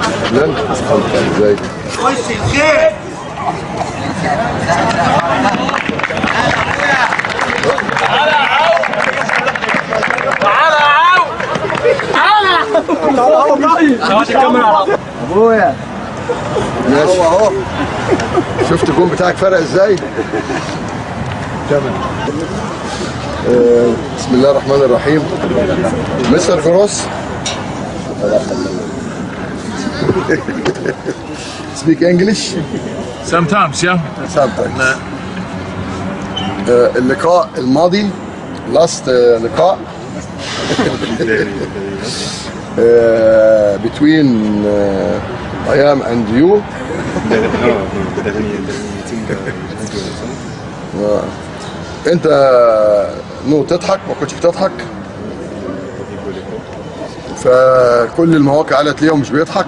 اهلا ازيك وش الخير ماشي اهو شفت الجون بتاعك فرق ازاي؟ تمام آه، بسم الله الرحمن الرحيم مستر جروس سبيك انجلش Sometimes, yeah. sometimes آه، اللقاء الماضي لاست لقاء آه، between uh, I am and you انت نو تضحك ما كنتش بتضحك فكل المواقع قالت ليه هو مش بيضحك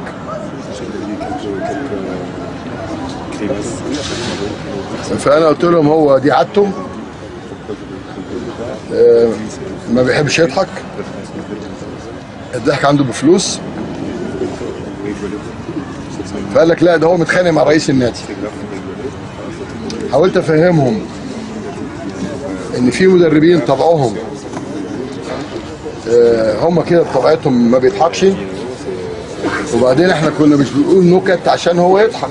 فانا قلت لهم هو دي عادته آه، ما بيحبش يضحك الضحك عنده بفلوس فقال لك لا ده هو متخانق مع رئيس النادي حاولت افهمهم ان في مدربين طبعهم آه، هم كده بطبيعتهم ما بيضحكش وبعدين احنا كنا مش بنقول نكت عشان هو يضحك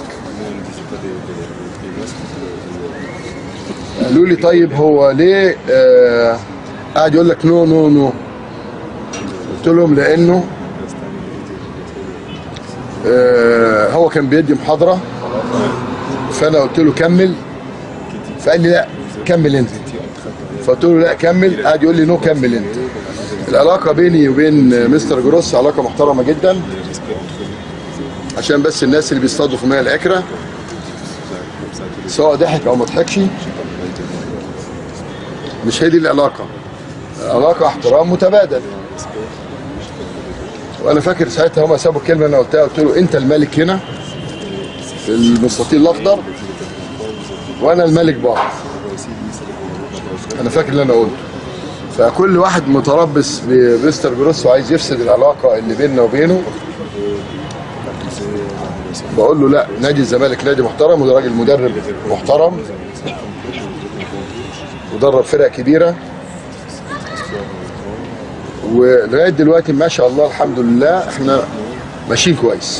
قالوا لي طيب هو ليه آه قاعد يقول لك نو نو نو قلت لهم لانه آه هو كان بيدي محاضره فانا قلت له كمل فقال لي لا كمل انت فقلت له لا كمل قاعد يقول لي نو كمل انت العلاقه بيني وبين مستر جروس علاقه محترمه جدا عشان بس الناس اللي بيصطادوا في مياه العكره سواء ضحك او ما ضحكش مش هي دي العلاقه علاقه احترام متبادل وانا فاكر ساعتها هما سابوا الكلمه انا قلتها قلت له انت الملك هنا في المستطيل الاخضر وانا الملك بره انا فاكر اللي انا قلته فكل واحد متربص بمستر جروس وعايز يفسد العلاقه اللي بيننا وبينه بقول له لا نادي الزمالك نادي محترم وده راجل مدرب محترم ودرب فرق كبيره ولغايه دلوقتي ما شاء الله الحمد لله احنا ماشيين كويس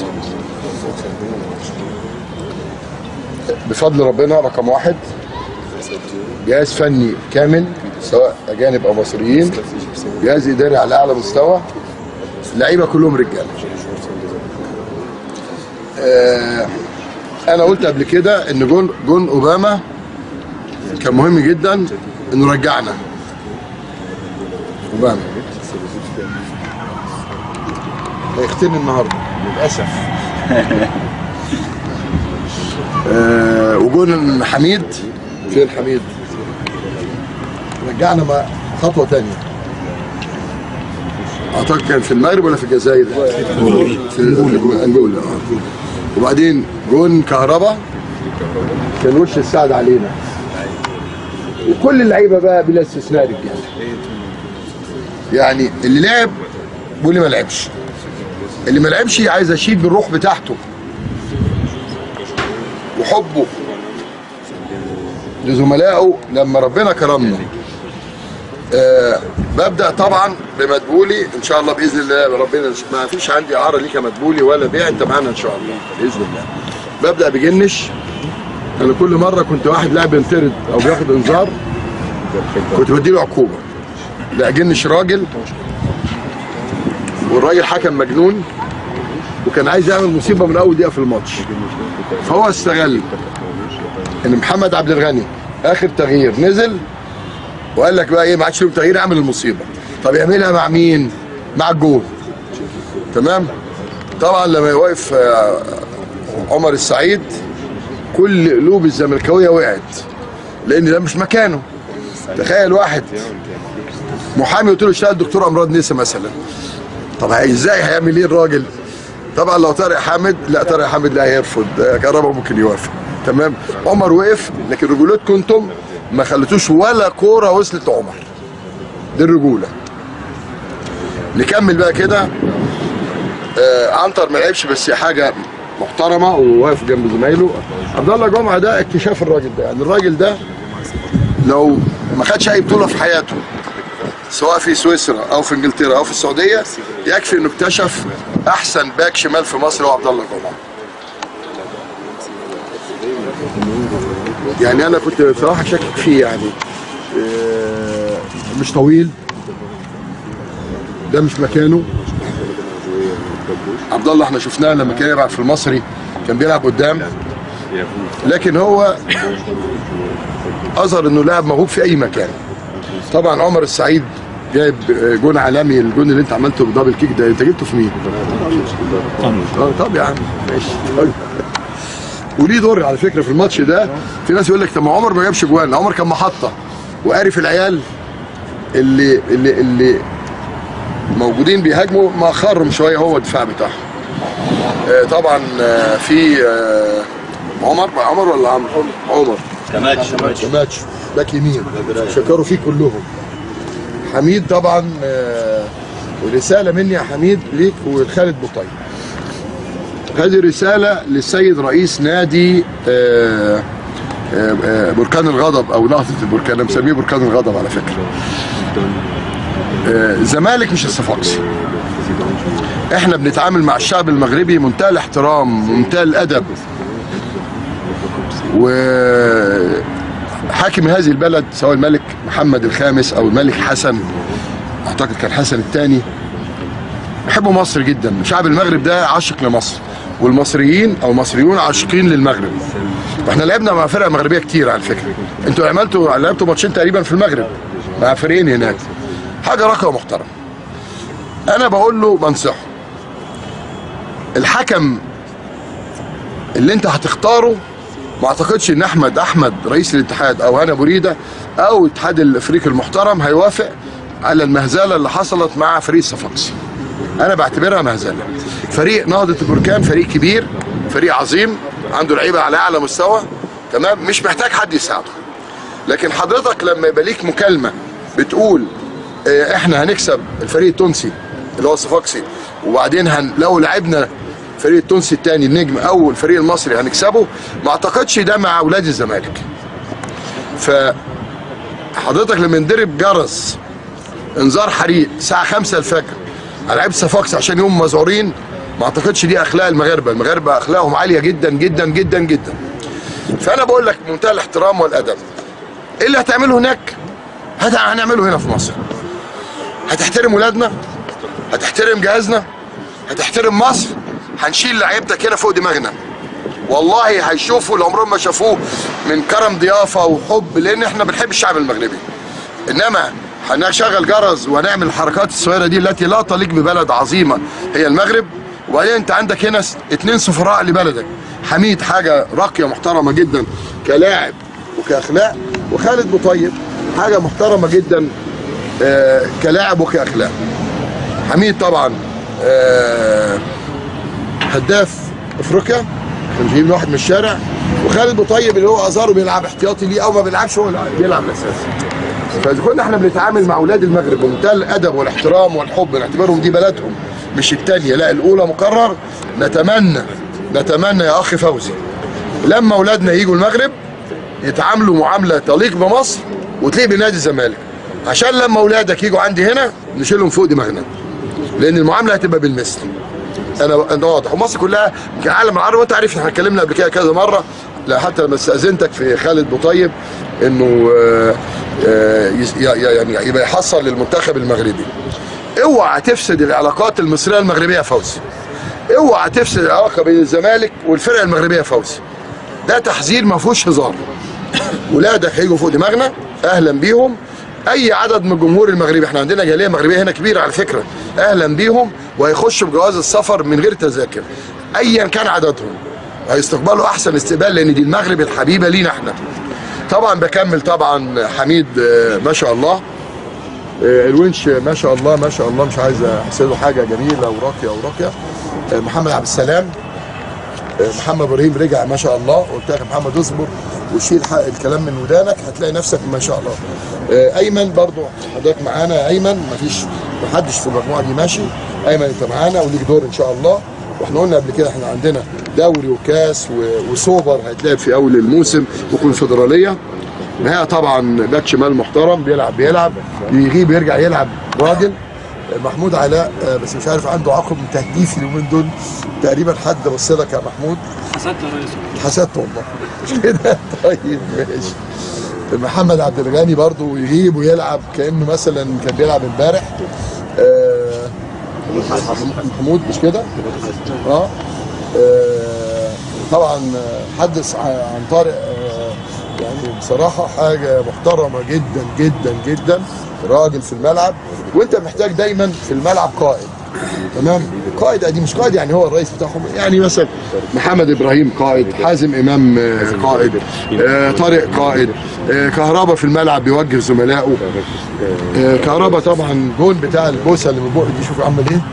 بفضل ربنا رقم واحد جهاز فني كامل سواء اجانب او مصريين جهاز اداري على اعلى مستوى اللعيبه كلهم رجاله آه، انا قلت قبل كده ان جون جون اوباما كان مهم جدا انه رجعنا اوباما هيختني النهارده للاسف آه، وجون حميد فين حميد رجعنا ما خطوه تانية اعتقد كان في المغرب ولا في الجزائر في انجولا انجولا آه. وبعدين جون كهربا كان وش السعد علينا وكل اللعيبه بقى بلا استثناء رجاله يعني اللي لعب واللي ما لعبش اللي ما لعبش عايز اشيد بالروح بتاعته وحبه لزملائه لما ربنا كرمنا آه ببدا طبعا بمدبولي ان شاء الله باذن الله ربنا ما فيش عندي اعاره ليك يا مدبولي ولا بيع انت معانا ان شاء الله باذن الله ببدا بجنش انا كل مره كنت واحد لاعب ينطرد او بياخد انذار كنت بديله عقوبه لا جنش راجل والراجل حكم مجنون وكان عايز يعمل مصيبه من اول دقيقه في الماتش فهو استغل ان محمد عبد الغني اخر تغيير نزل وقال لك بقى ايه ما عادش له تغيير اعمل المصيبه طب يعملها مع مين مع الجول تمام طبعا لما يوقف آه، عمر السعيد كل قلوب الزملكاويه وقعت لان ده مش مكانه تخيل واحد محامي قلت له اشتغل دكتور امراض نسا مثلا طب هي- ازاي هيعمل ايه الراجل طبعا لو طارق حامد لا طارق حامد لا هيرفض آه، كهربا ممكن يوافق تمام عمر وقف لكن رجولتكم انتم ما خلتوش ولا كوره وصلت لعمر دي الرجوله نكمل بقى كده آه عنتر ما لعبش بس حاجه محترمه وواقف جنب زمايله عبد الله جمعه ده اكتشاف الراجل ده يعني الراجل ده لو ما خدش اي بطوله في حياته سواء في سويسرا او في انجلترا او في السعوديه يكفي انه اكتشف احسن باك شمال في مصر هو عبد الله جمعه يعني انا كنت بصراحه شاكك فيه يعني آه، مش طويل ده مش مكانه عبد الله احنا شفناه لما كان يلعب في المصري كان بيلعب قدام لكن هو اظهر انه لاعب موهوب في اي مكان طبعا عمر السعيد جايب جون عالمي الجون اللي انت عملته بدبل كيك ده انت جبته في مين؟ اه طب يا عم ماشي طيب. وليه دور على فكره في الماتش ده في ناس يقول لك طب ما عمر ما جابش جوان عمر كان محطه وعارف العيال اللي اللي اللي موجودين بيهاجموا ما خرم شويه هو الدفاع بتاعهم آه، طبعا آه، في آه، عمر عمر ولا عمرو عمر كماتش ماتش باك يمين شكروا فيه كلهم حميد طبعا آه، ورساله مني يا حميد ليك ولخالد بوطيب هذه رساله للسيد رئيس نادي آه، آه، آه، بركان الغضب او نهضه البركان انا مسميه بركان الغضب على فكره آه، الزمالك مش الصفاقسي احنا بنتعامل مع الشعب المغربي منتهى الاحترام منتهى الادب وحاكم هذه البلد سواء الملك محمد الخامس او الملك حسن اعتقد كان حسن الثاني بيحبوا مصر جدا شعب المغرب ده عاشق لمصر والمصريين او المصريون عاشقين للمغرب واحنا لعبنا مع فرق مغربيه كتير على فكره انتوا عملتوا لعبتوا ماتشين تقريبا في المغرب مع فريقين هناك حاجه راقيه ومحترمه انا بقول له بنصحه الحكم اللي انت هتختاره ما اعتقدش ان احمد احمد رئيس الاتحاد او هنا بريده او الاتحاد الافريقي المحترم هيوافق على المهزله اللي حصلت مع فريق صفاقسي انا بعتبرها مهزله فريق نهضه البركان فريق كبير فريق عظيم عنده لعيبه على اعلى مستوى تمام مش محتاج حد يساعده لكن حضرتك لما يبقى ليك مكالمه بتقول اه، احنا هنكسب الفريق التونسي اللي هو الصفاقسي وبعدين هن لو لعبنا الفريق التونسي الثاني النجم او الفريق المصري هنكسبه ما اعتقدش ده مع اولاد الزمالك ف حضرتك لما ندرب جرس انذار حريق الساعه 5 الفجر على لعيبه صفاقس عشان يوم مذعورين ما اعتقدش دي اخلاق المغاربه المغاربه اخلاقهم عاليه جدا جدا جدا جدا فانا بقول لك بمنتهى الاحترام والادب ايه اللي هتعمله هناك هت- هنعمله هنا في مصر هتحترم ولادنا هتحترم جهازنا هتحترم مصر هنشيل لعيبتك هنا فوق دماغنا والله هيشوفوا اللي عمرهم ما شافوه من كرم ضيافه وحب لان احنا بنحب الشعب المغربي انما هنشغل جرس ونعمل الحركات الصغيره دي التي لا تليق ببلد عظيمه هي المغرب وبعدين انت عندك هنا س- اتنين سفراء لبلدك حميد حاجه راقيه محترمه جدا كلاعب وكاخلاق وخالد بوطيب حاجه محترمه جدا آه كلاعب وكاخلاق حميد طبعا آه هداف افريقيا كان جايبين واحد من الشارع وخالد بوطيب اللي هو ازارو بيلعب احتياطي ليه او ما بيلعبش هو بيلعب اساسي فاذا كنا احنا بنتعامل مع اولاد المغرب بمنتهى الادب والاحترام والحب نعتبرهم دي بلدهم مش الثانيه لا الاولى مقرر نتمنى نتمنى يا اخي فوزي لما اولادنا يجوا المغرب يتعاملوا معامله تليق بمصر وتليق بنادي الزمالك عشان لما اولادك يجوا عندي هنا نشيلهم فوق دماغنا لان المعامله هتبقى بالمثل انا انا واضح ومصر كلها كعالم العربي وانت عارف احنا اتكلمنا قبل كده كذا مره لا حتى لما استاذنتك في خالد بوطيب انه آه، آه، يس- ي- ي- يعني يبقى يحصل للمنتخب المغربي اوعى تفسد العلاقات المصريه المغربيه يا فوزي اوعى تفسد العلاقه بين الزمالك والفرقه المغربيه يا فوزي ده تحذير ما فيهوش هزار ولادك هيجوا فوق دماغنا اهلا بيهم اي عدد من الجمهور المغربي احنا عندنا جاليه مغربيه هنا كبيره على فكره اهلا بيهم وهيخشوا بجواز السفر من غير تذاكر ايا كان عددهم هيستقبلوا احسن استقبال لان دي المغرب الحبيبه لينا احنا طبعا بكمل طبعا حميد آه، ما شاء الله آه، الونش ما شاء الله ما شاء الله مش عايز احسده حاجه جميله وراقيه وراقيه آه، محمد عبد السلام محمد ابراهيم رجع ما شاء الله قلت لك يا محمد اصبر وشيل حق الكلام من ودانك هتلاقي نفسك ما شاء الله آه، ايمن برضو حضرتك معانا يا ايمن مفيش محدش في المجموعه دي ماشي ايمن انت معانا وليك دور ان شاء الله واحنا قلنا قبل كده احنا عندنا دوري وكاس و- وسوبر هيتلعب في اول الموسم وكونفدراليه نهاية طبعا باك شمال محترم بيلعب بيلعب يغيب يرجع يلعب راجل محمود علاء آه، بس مش عارف عنده عقم تهديفي اليومين دول تقريبا حد بص لك يا محمود حسدت يا ريس حسدت والله مش كده طيب ماشي محمد عبد الغني برضو يغيب ويلعب كانه مثلا كان بيلعب امبارح آه، محمود مش كده اه آه، طبعا آه، حدث ع- عن طارق آه، يعني بصراحه حاجه محترمه جدا جدا جدا راجل في الملعب وانت محتاج دايما في الملعب قائد تمام قائد دي مش قائد يعني هو الرئيس بتاعهم يعني مثلا محمد ابراهيم قائد حازم امام آه، قائد آه، طارق قائد آه، كهربا في الملعب بيوجه زملائه آه، كهربا طبعا جول بتاع البوسه اللي من بقه دي شوف عمل ايه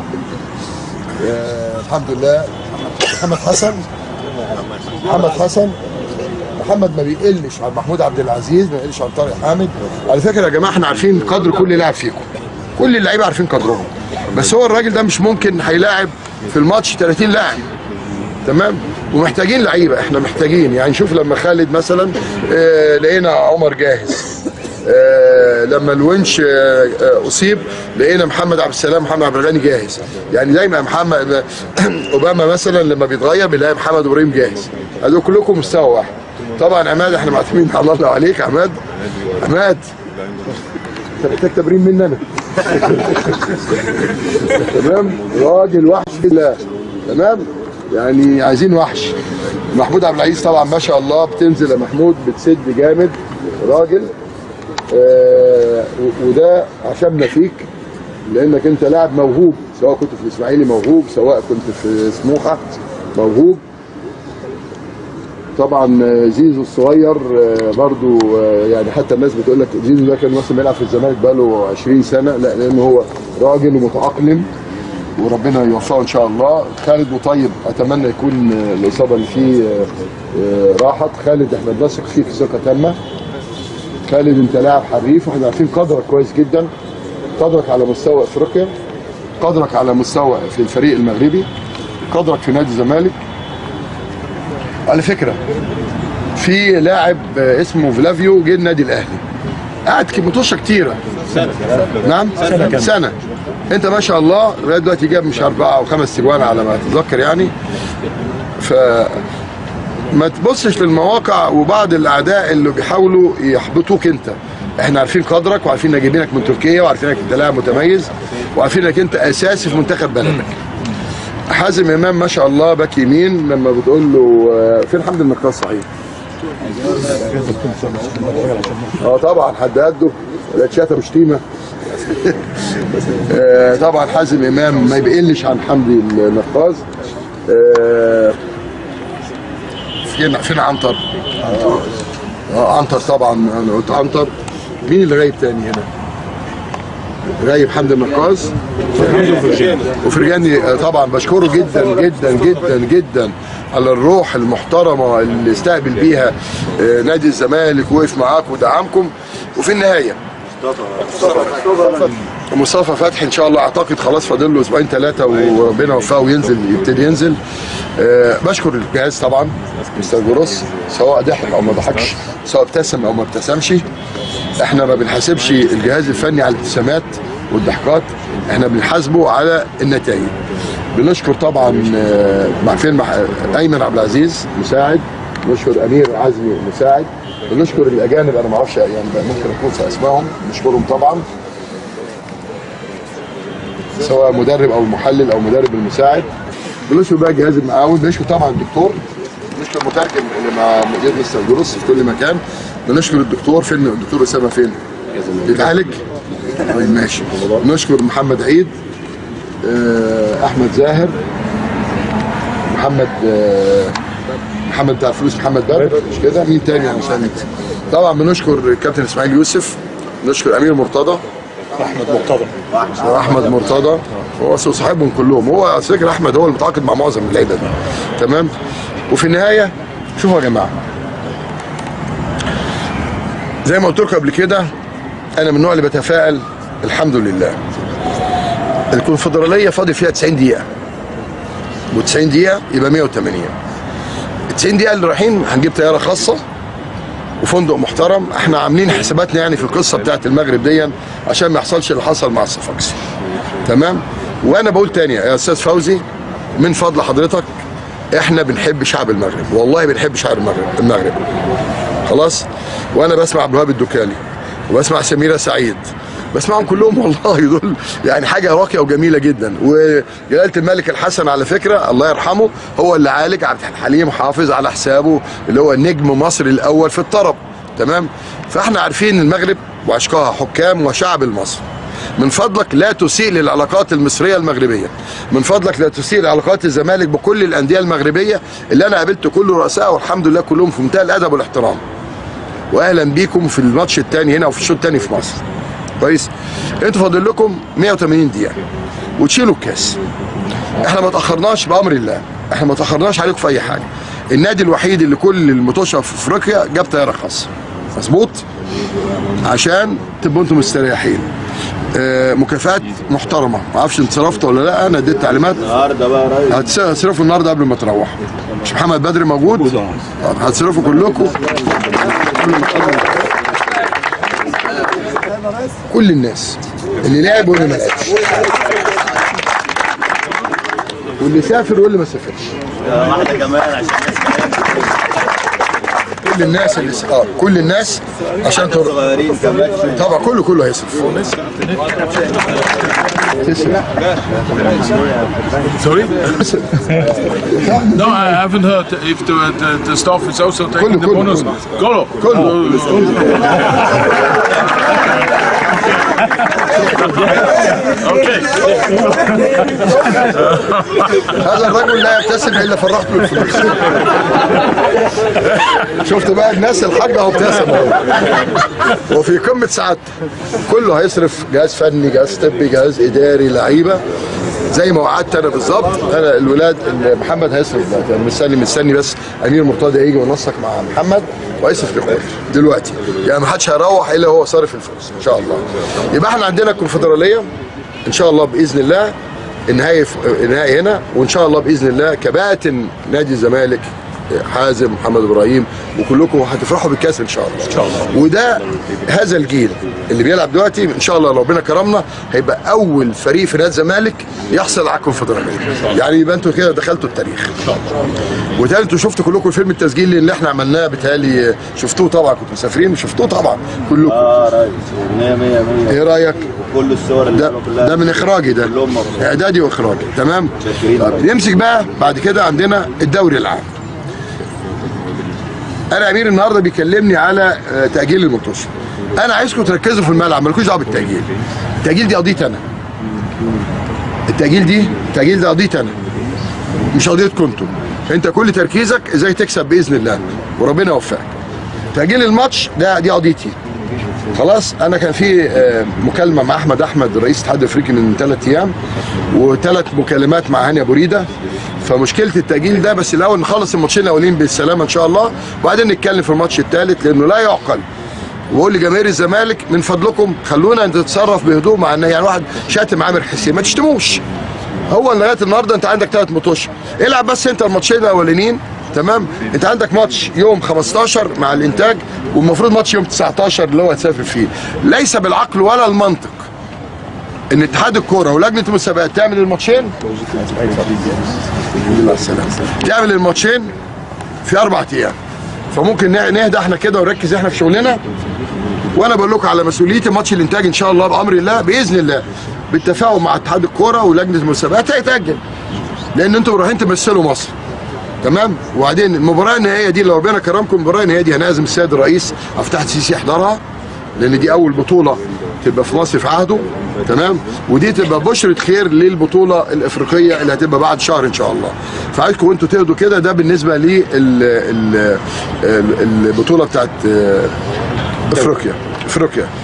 آه، الحمد لله محمد حسن محمد حسن محمد ما بيقلش عن محمود عبد العزيز ما بيقلش عن طارق حامد على فكره يا جماعه احنا عارفين قدر كل لاعب فيكم كل اللعيبه عارفين قدرهم بس هو الراجل ده مش ممكن هيلاعب في الماتش 30 لاعب تمام ومحتاجين لعيبه احنا محتاجين يعني شوف لما خالد مثلا اه لقينا عمر جاهز آه لما الونش آه آه اصيب لقينا محمد عبد السلام محمد عبد الغني جاهز يعني دايما محمد اوباما مثلا لما بيتغير بنلاقي محمد ابراهيم جاهز هذول كلكم مستوى واحد طبعا عماد احنا معتمدين على الله عليك عماد عماد انت محتاج تمرين مني انا تمام راجل وحش كده تمام يعني عايزين وحش محمود عبد العزيز طبعا ما شاء الله بتنزل يا محمود بتسد جامد راجل آه و- وده عشمنا فيك لانك انت لاعب موهوب سواء كنت في الاسماعيلي موهوب سواء كنت في سموحه موهوب طبعا آه، زيزو الصغير آه، برضو آه، يعني حتى الناس بتقول لك زيزو ده كان مثلا بيلعب في الزمالك بقاله 20 سنه لا لانه هو راجل ومتاقلم وربنا يوفقه ان شاء الله خالد مطيب اتمنى يكون آه، الاصابه اللي فيه آه، آه، راحت خالد احنا بنثق فيك ثقه تامه خالد انت لاعب حريف واحنا عارفين قدرك كويس جدا قدرك على مستوى افريقيا قدرك على مستوى في الفريق المغربي قدرك في نادي الزمالك على فكره في لاعب آه، اسمه فلافيو جه النادي الاهلي قعد ك- مطوشه كتيره سنه نعم سنه سنه انت ما شاء الله لغايه دلوقتي جاب مش اربعه او خمس تجوان على ما اتذكر يعني ف ما تبصش للمواقع وبعض الاعداء اللي بيحاولوا يحبطوك انت احنا عارفين قدرك وعارفين انك جايبينك من تركيا وعارفين انك انت لاعب متميز وعارفين انك انت اساسي في منتخب بلدك حازم امام ما شاء الله باك يمين لما بتقول له آه، فين حمد النقاص صحيح اه طبعا حد قده ولا شتم شتيمه آه، طبعا حازم امام ما بيقلش عن حمدي النقاز آه، فين فين عنتر؟ اه عنتر طبعا انا قلت عنتر مين اللي غايب تاني هنا؟ غايب حمدي النقاز وفرجاني آه، طبعا بشكره جدا جدا جدا جدا على الروح المحترمه اللي استقبل بيها آه، نادي الزمالك وقف معاكم ودعمكم وفي النهايه مصطفى فتحي ان شاء الله اعتقد خلاص فاضل له اسبوعين ثلاثه وربنا يوفقه وينزل يبتدي ينزل أه بشكر الجهاز طبعا مستر جروس سواء ضحك او ما ضحكش سواء ابتسم او ما ابتسمش احنا ما بنحاسبش الجهاز الفني على الابتسامات والضحكات احنا بنحاسبه على النتائج بنشكر طبعا آه، مع فين مع ايمن عبد العزيز مساعد نشكر امير عزمي مساعد بنشكر الاجانب انا ما اعرفش يعني ممكن اكون في اسمائهم نشكرهم طبعا سواء مدرب او محلل او مدرب المساعد بنشكر بقى الجهاز المعاون بنشكر طبعا الدكتور بنشكر المترجم اللي مع مدير مستر جروس في كل مكان بنشكر الدكتور فين الدكتور اسامه فين؟ بيتعالج؟ طيب ماشي نشكر محمد عيد آه، احمد زاهر محمد آه، محمد بتاع فلوس محمد بدر مش كده مين تاني عشان طبعا بنشكر الكابتن اسماعيل يوسف نشكر امير مرتضى احمد مرتضى احمد مرتضى هو صاحبهم كلهم هو على فكره احمد هو اللي متعاقد مع معظم اللعيبه دي تمام وفي النهايه شوفوا يا جماعه زي ما قلت لكم قبل كده انا من النوع اللي بتفائل الحمد لله الكونفدراليه فاضل فيها 90 دقيقه و90 دقيقه يبقى 180 ال 90 دقيقه اللي رايحين هنجيب طياره خاصه وفندق محترم احنا عاملين حساباتنا يعني في القصه بتاعت المغرب دي عشان ما يحصلش اللي حصل مع الصفاقسي تمام وانا بقول تاني يا استاذ فوزي من فضل حضرتك احنا بنحب شعب المغرب والله بنحب شعب المغرب المغرب خلاص وانا بسمع عبد الوهاب الدكالي وبسمع سميره سعيد بسمعهم كلهم والله دول يعني حاجه راقيه وجميله جدا وجلاله الملك الحسن على فكره الله يرحمه هو اللي عالج عبد الحليم حافظ على حسابه اللي هو نجم مصر الاول في الطرب تمام فاحنا عارفين المغرب وعشقها حكام وشعب المصري من فضلك لا تسيء للعلاقات المصريه المغربيه من فضلك لا تسيء لعلاقات الزمالك بكل الانديه المغربيه اللي انا قابلت كل رؤسائها والحمد لله كلهم في منتهى الادب والاحترام واهلا بيكم في الماتش الثاني هنا وفي الشوط الثاني في مصر كويس انتوا فاضل لكم 180 دقيقه وتشيلوا الكاس احنا ما تاخرناش بامر الله احنا ما تاخرناش عليكم في اي حاجه النادي الوحيد اللي كل المطوشه في افريقيا جاب طياره خاصه مظبوط عشان تبقوا انتم مستريحين آه، مكافآت محترمه ما اعرفش انت صرفتوا ولا لا انا اديت تعليمات النهارده بقى يا ريس هتس- هتصرفوا النهارده قبل ما تروحوا مش محمد بدري موجود طب هتصرفوا كلكم كل الناس اللي لعب واللي ما لعبش واللي سافر واللي ما سافرش واحده كمان عشان الناس كمان كل الناس اللي س... اه كل الناس عشان تر... صغيرين كمان طبعا كله كله هيصرف تسرق Sorry? no, I haven't heard if the, the, the staff is also taking the Kullu, bonus. kullu, Golo. كله Okay. هذا الرجل لا يبتسم الا فرحت له الفلوس شفت بقى الناس الحاجه اهو ابتسم اهو وفي قمه سعادته كله هيصرف جهاز فني جهاز طبي جهاز اداري لعيبه زي ما وعدت انا بالظبط انا الولاد اللي محمد هيصرف دلوقتي انا مستني مستني بس امير مرتضى يجي وينسق مع محمد وهيصرف دلوقتي دلوقتي يعني ما حدش هيروح الا هو صارف الفلوس ان شاء الله يبقى احنا عندنا الكونفدراليه ان شاء الله باذن الله النهائي في- النهائي هنا وان شاء الله باذن الله كباتن نادي الزمالك حازم محمد ابراهيم وكلكم هتفرحوا بالكاس ان شاء الله ان شاء الله وده هذا الجيل اللي بيلعب دلوقتي ان شاء الله لو ربنا كرمنا هيبقى اول فريق في نادي الزمالك يحصل على الكونفدراليه يعني يبقى انتوا كده دخلتوا التاريخ ان شاء الله وتالي انتوا شفتوا كلكم فيلم التسجيل اللي احنا عملناه بتهيألي شفتوه طبعا كنتوا مسافرين شفتوه طبعا كلكم اه يا ريس 100 100 100 ايه رايك؟ كل الصور اللي ده كانوا كلها ده من اخراجي ده كلهم مبسوطين. اعدادي واخراجي تمام شاكرين. طب نمسك بقى بعد كده عندنا الدوري العام انا امير النهارده بيكلمني على آه، تاجيل المطوشه انا عايزكم تركزوا في الملعب مالكوش دعوه بالتاجيل التاجيل دي قضيتي انا التاجيل دي التاجيل ده قضيتي انا مش قضيتكم انتم انت كل تركيزك ازاي تكسب باذن الله وربنا يوفقك تاجيل الماتش ده دي قضيتي خلاص انا كان في آه، مكالمه مع احمد احمد رئيس الاتحاد الافريقي من ثلاث ايام وثلاث مكالمات مع هاني ابو ريده فمشكله التاجيل ده بس الاول نخلص الماتشين الاولين بالسلامه ان شاء الله وبعدين نتكلم في الماتش الثالث لانه لا يعقل وبقول لجماهير الزمالك من فضلكم خلونا نتصرف بهدوء مع ان يعني واحد شاتم عامر حسين ما تشتموش هو لغايه النهارده انت عندك ثلاث ماتش العب بس انت الماتشين الاولانيين تمام انت عندك ماتش يوم 15 مع الانتاج والمفروض ماتش يوم 19 اللي هو هتسافر فيه ليس بالعقل ولا المنطق ان اتحاد الكوره ولجنه المسابقات تعمل الماتشين الحمد لله على السلامة. تعمل الماتشين في اربع ايام فممكن نه- نهدى احنا كده ونركز احنا في شغلنا وانا بقول لكم على مسؤوليتي ماتش الانتاج ان شاء الله بامر الله باذن الله بالتفاهم مع اتحاد الكوره ولجنه المسابقات هيتاجل لان انتوا رايحين تمثلوا مصر تمام وبعدين المباراه النهائيه دي لو ربنا كرمكم المباراه النهائيه دي هنعزم السيد الرئيس افتح السيسي يحضرها لان دي اول بطوله تبقى في مصر في عهده تمام ودي تبقى بشره خير للبطوله الافريقيه اللي هتبقى بعد شهر ان شاء الله فعايزكم انتوا تهدوا كده ده بالنسبه للبطوله بتاعت آه، افريقيا افريقيا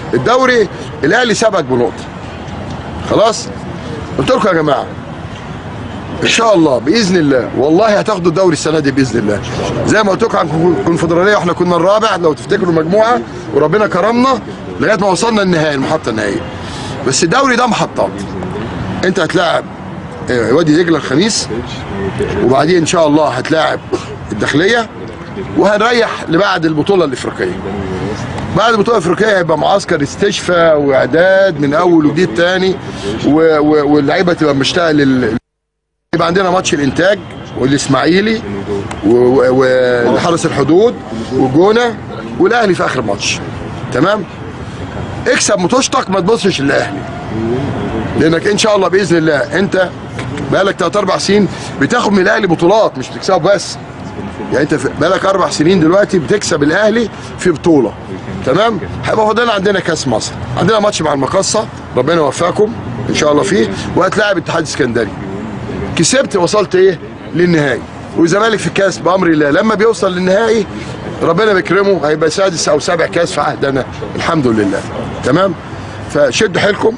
الدوري الاهلي سبقك بنقطه خلاص قلت لكم يا جماعه ان شاء الله باذن الله والله هتاخدوا الدوري السنه دي باذن الله زي ما قلت لكم عن الكونفدراليه واحنا كنا الرابع لو تفتكروا مجموعه وربنا كرمنا لغايه ما وصلنا النهائي المحطه النهائيه بس الدوري ده محطات انت هتلاعب آه، وادي دجله الخميس وبعدين ان شاء الله هتلاعب الداخليه وهنريح لبعد البطوله الافريقيه بعد البطوله الافريقيه هيبقى معسكر استشفاء واعداد من اول وجديد تاني و- و- واللعيبه تبقى مشتاقه لل يبقى عندنا ماتش الانتاج والاسماعيلي و- و- وحرس الحدود والجونه والاهلي في اخر ماتش تمام اكسب مطوشتك ما تبصش للاهلي لانك ان شاء الله باذن الله انت بقالك ثلاث اربع سنين بتاخد من الاهلي بطولات مش بتكسبه بس يعني انت في- بقالك اربع سنين دلوقتي بتكسب الاهلي في بطوله تمام هيبقى فاضلنا عندنا كاس مصر عندنا ماتش مع المقصه ربنا يوفقكم ان شاء الله فيه وهتلاعب اتحاد اسكندري كسبت وصلت ايه للنهائي والزمالك في الكاس بامر الله لما بيوصل للنهائي ربنا بيكرمه هيبقى سادس او سابع كاس في عهدنا الحمد لله تمام فشدوا حيلكم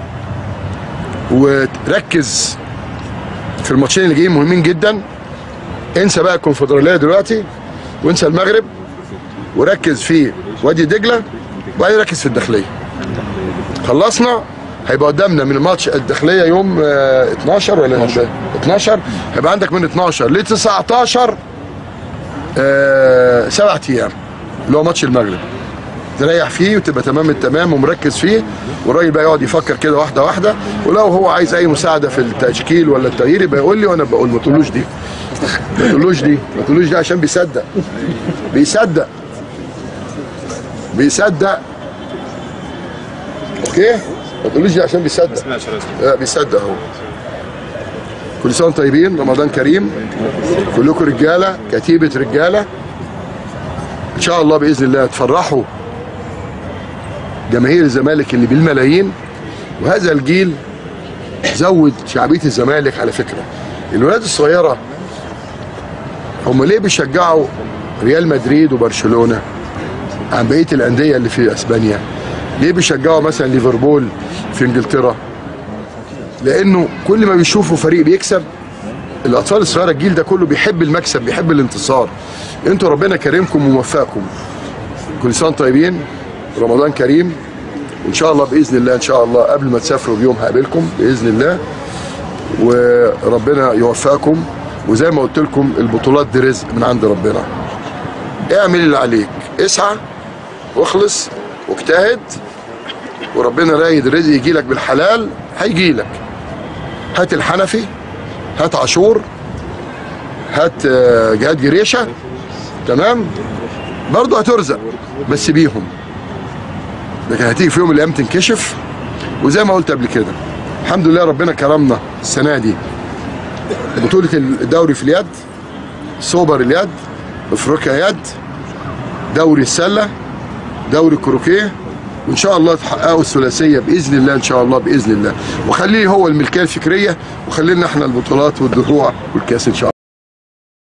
وركز في الماتشين اللي جايين مهمين جدا انسى بقى الكونفدراليه دلوقتي وانسى المغرب وركز في وادي دجله وبعدين ركز في الداخليه خلصنا هيبقى قدامنا من ماتش الداخليه يوم آه، 12 ولا 12 هيبقى عندك من 12 ل 19 آه، سبع ايام اللي هو ماتش المغرب تريح فيه وتبقى تمام التمام ومركز فيه والراجل بقى يقعد يفكر كده واحده واحده ولو هو عايز اي مساعده في التشكيل ولا التغيير يبقى يقول لي وانا بقول ما تقولوش دي ما تقولوش دي ما تقولوش دي عشان بيصدق بيصدق بيصدق اوكي ما تقولوش دي عشان بيصدق لا بيصدق اهو كل سنه وانتم طيبين رمضان كريم كلكم رجاله كتيبه رجاله ان شاء الله باذن الله تفرحوا جماهير الزمالك اللي بالملايين وهذا الجيل زود شعبيه الزمالك على فكره الولاد الصغيره هم ليه بيشجعوا ريال مدريد وبرشلونه عن بقيه الانديه اللي في اسبانيا ليه بيشجعوا مثلا ليفربول في انجلترا لانه كل ما بيشوفوا فريق بيكسب الاطفال الصغيره الجيل ده كله بيحب المكسب بيحب الانتصار انتوا ربنا كريمكم ووفقكم كل سنه وانتم طيبين رمضان كريم وان شاء الله باذن الله ان شاء الله قبل ما تسافروا بيوم هقابلكم باذن الله وربنا يوفقكم وزي ما قلت لكم البطولات دي رزق من عند ربنا اعمل اللي عليك اسعى واخلص واجتهد وربنا رايد الرزق يجي لك بالحلال هيجي لك هات الحنفي هات عاشور هات آه، جهاد جريشه تمام برضه هترزق بس بيهم لكن هتيجي في يوم من الايام تنكشف وزي ما قلت قبل كده الحمد لله ربنا كرمنا السنه دي بطوله الدوري في اليد سوبر اليد افريقيا يد دوري السله دوري الكروكيه وان شاء الله تحققوا الثلاثيه باذن الله ان شاء الله باذن الله وخليه هو الملكيه الفكريه وخلينا احنا البطولات والدروع والكاس ان شاء الله